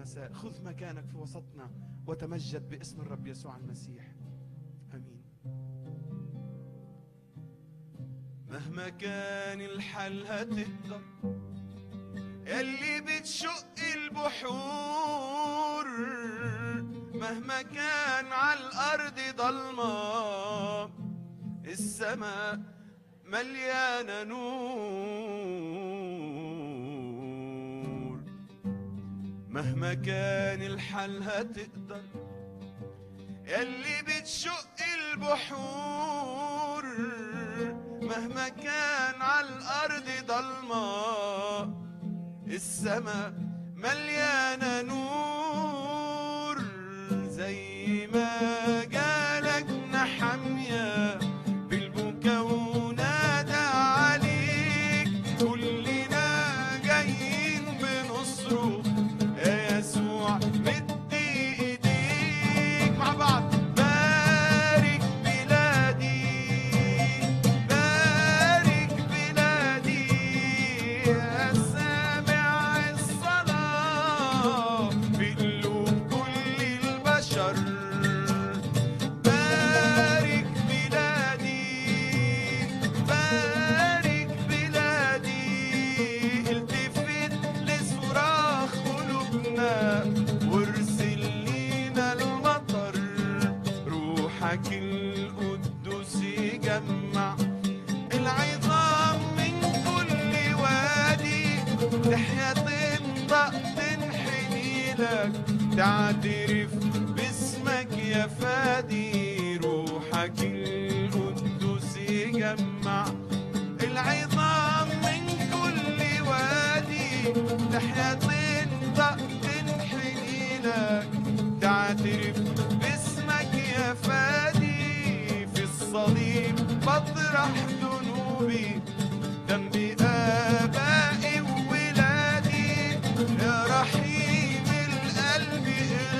المساء خذ مكانك في وسطنا وتمجد باسم الرب يسوع المسيح امين مهما كان الحل هتقدر يلي بتشق البحور مهما كان على الارض ضلمه السماء مليانه نور مهما كان الحل هتقدر يلي بتشق البحور مهما كان على الارض ضلمه السماء مليانه نور زي ما جالك نحمية بالبكا ونادى عليك كلنا جايين بنصره يا يسوع مد ايديك مع بعض بارك بلادي بارك بلادي يا سامع الصلاة في قلوب كل البشر بارك بلادي بارك بلادي التفت لصراخ قلوبنا وارسل لينا المطر روحك القدوس يجمع العظام من كل وادي تحيا تنطق تنحني لك تعترف باسمك يا فادي روحك القدوس يجمع العظام من كل وادي تحيا تنطق تنحني لك تعترف باسمك يا فادي في الصليب بطرح ذنوبي ذنبي آبائي وولادي يا رحيم القلب